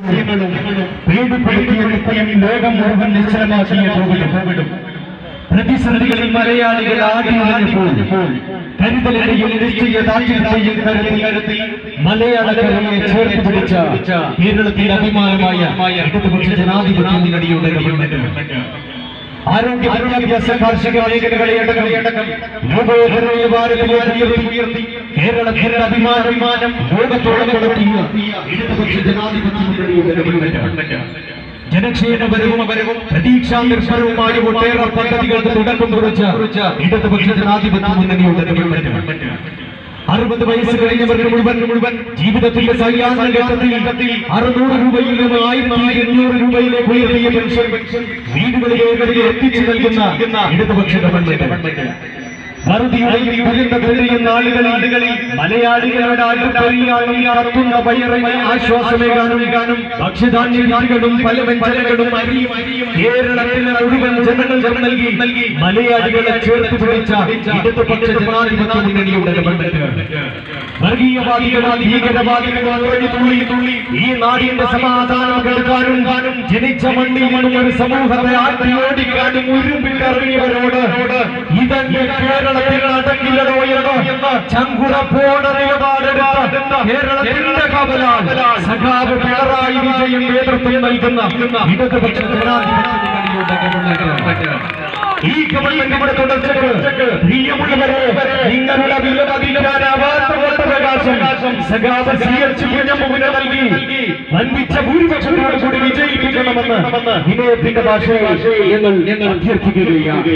പേടിപ്പെടുത്തിയ നിത്യം ലോകം മുഴുവൻ നിശ്ചലമാക്കിയ കോവിഡും പ്രതിസന്ധികളിൽ മലയാളികൾ ആദ്യപ്പോൾ കരുതലിനെയും നിശ്ചയദാർഢ്യത്തെയും കരുതി മലയാളക്കരയെ ചേർത്ത് പിടിച്ച കേരളത്തിന്റെ അഭിമാനമായ ഇടതുപക്ഷ ജനാധിപത്യ മുന്നണിയുടെ ഗവൺമെന്റ് ആരോഗ്യ വിദ്യാഭ്യാസ കാർഷിക മേഖലകളെ അടക്കം ലോകോത്തര നിലവാരത്തിലേക്ക് ഉയർത്തി കേരളത്തിന്റെ അഭിമാനമാനം ലോകത്തോളം നടത്തിയ ഇടതുപക്ഷ ജനാധിപത്യ മുന്നണിയുടെ ഗവൺമെന്റ് ജനക്ഷേമപരവും അപരവും പ്രതീക്ഷാ നിർഭരവുമായ ഒട്ടേറെ പദ്ധതികൾക്ക് തുടക്കം കുറിച്ച ഇടതുപക്ഷ ജനാധിപത്യ മുന്നണിയുടെ ഗവൺമെന്റ് അറുപത് വയസ്സ് കഴിഞ്ഞവർക്ക് മുഴുവൻ മുഴുവൻ ജീവിതത്തിന്റെ സായാഹ്ന ഘട്ടത്തിൽ അറുന്നൂറ് രൂപയിൽ നിന്ന് ആയിരത്തി എണ്ണൂറ് രൂപയിലേക്ക് ഉയർത്തിയ പെൻഷൻ വീടുകളിലേക്ക് എത്തിച്ചു നൽകുന്ന ഇടതുപക്ഷ ഗവൺമെന്റ് വറുതിയുടെയും ദുരന്ത കഴിയുന്ന ആളുകളിൽ മലയാളികളുടെ അടുത്തൊരിയാളും നടത്തുന്ന വയറിന് ആശ്വാസമേകാനും ഭക്ഷ്യധാന്യ വിധികളും പല വ്യഞ്ജനങ്ങളും അരിയും കേരളത്തിലെ മുഴുവൻ ജനങ്ങൾ നൽകി നൽകി മലയാളികളെ ചേർത്ത് പിടിച്ച ഇടതുപക്ഷ ജനാധിപത്യ മുന്നണിയുടെ ഗവൺമെന്റ് വർഗീയവാദികളാൽ ഭീകരവാദികളാൽ വഴി തുള്ളി തുള്ളി ഈ നാടിന്റെ സമാധാനം കേൾക്കാനും താനും ജനിച്ച മണ്ണിൽ നിന്നും ഒരു സമൂഹത്തെ ആട്ടിയോടിക്കാനും ഉരുമ്പിട്ടിറങ്ങിയവരോട് ഇതങ്ങ് കേരളത്തിൽ നടക്കില്ലടോ എന്ന് ചങ്കുറപ്പോട നിലപാടെടുത്ത കേരളത്തിന്റെ കവലാൽ സഖാവ് പിണറായി വിജയൻ നേതൃത്വം നൽകുന്ന ഇടതുപക്ഷ ജനാധിപത്യ മുന്നണിയുടെ ഗവൺമെന്റ് ഈ ഗവൺമെന്റ് ഇവിടെ തുടർച്ചക്ക് പ്രിയമുള്ളവരെ നിങ്ങളുടെ വിലമതിക്കാനാവാത്ത വോട്ടവകാശം സഖാവ് സി എച്ച് കുഞ്ഞമ്മുവിനെ നൽകി വൻപിച്ച ഭൂരിപക്ഷത്തോടു കൂടി വിജയിപ്പിക്കണമെന്ന് വിനയത്തിന്റെ ഭാഷയിൽ ഞങ്ങൾ ഞങ്ങൾ അഭ്യർത്ഥിക്കുകയാണ്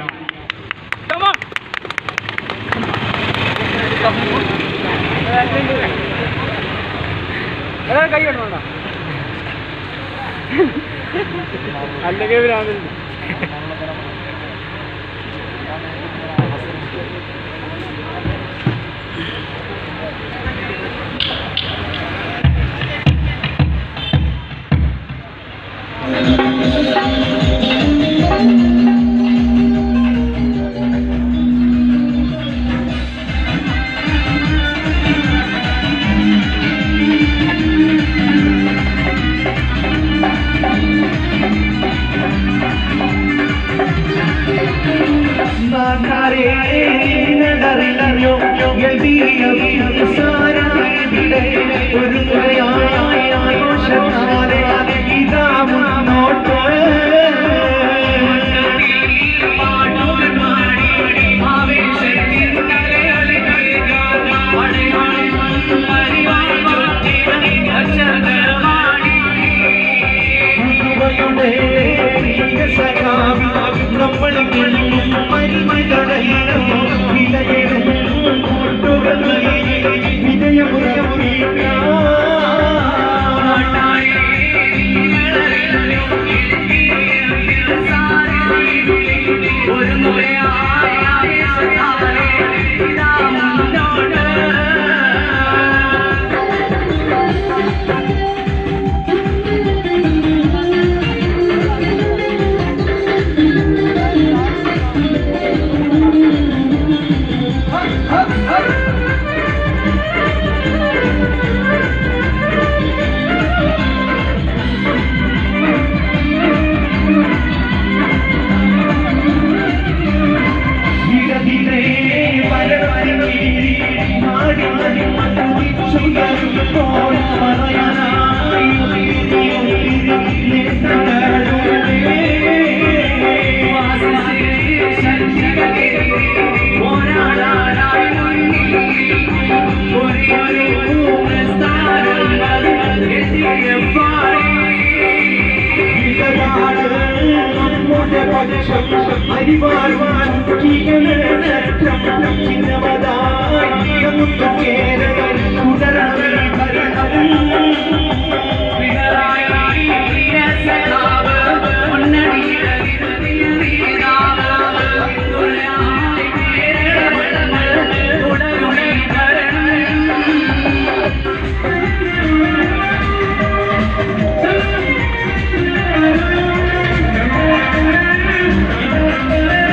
കൈ കണ്ടോണ്ട അല്ലെങ്കിൽ ഭ്രാന്തൻ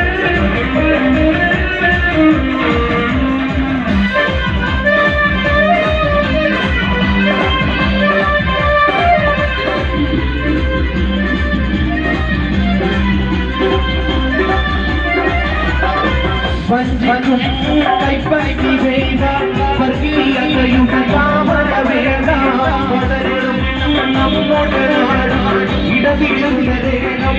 Thank കൈപ്പറ്റി വേണ്ട വർഗീയതയുടെ താമര വേണ്ട വളരണം നമ്മുടെ നാടാണ് ഇടതിടുന്നതേണം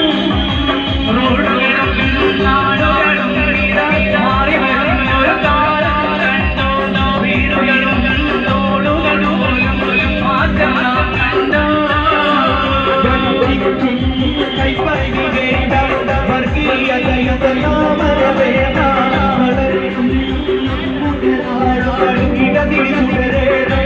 കൈപ്പറ്റി വേണ്ട വർഗീയതയുടെ താമര വേണ്ട വളരണം നമ്മുടെ നാടാണ് ഇടതിടുന്നതേണം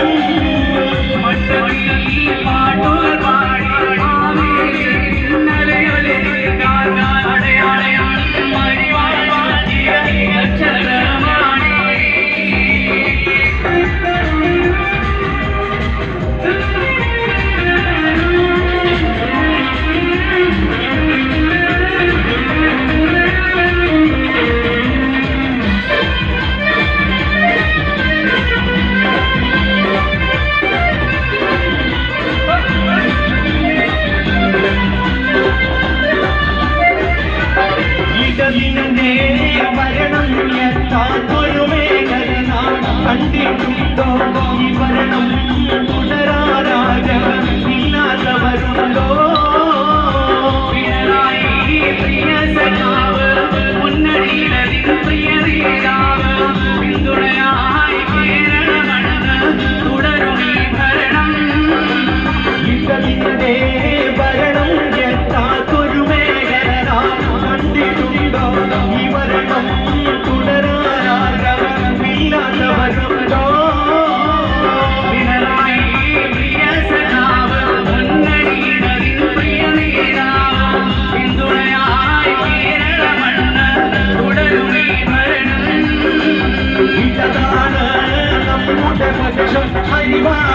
ഇടതിനെ വരണം എത്താത്തൊരു മേഖലനാം കണ്ടിട്ടുണ്ടോ ഈ ഭരണം തുടരാരാജവൻ ഇല്ലാത്തവരുണ്ടോ ഇടതിനെ വരണം എത്താത്തൊരു മേഖലനാം കണ്ടിട്ടുണ്ടോ ഈ ഭരണം തുടരാരാജവൻ ഇല്ലാത്തവരുണ്ടോ ഇതാണ് നമ്മുടെ പക്ഷം ഹരിവാ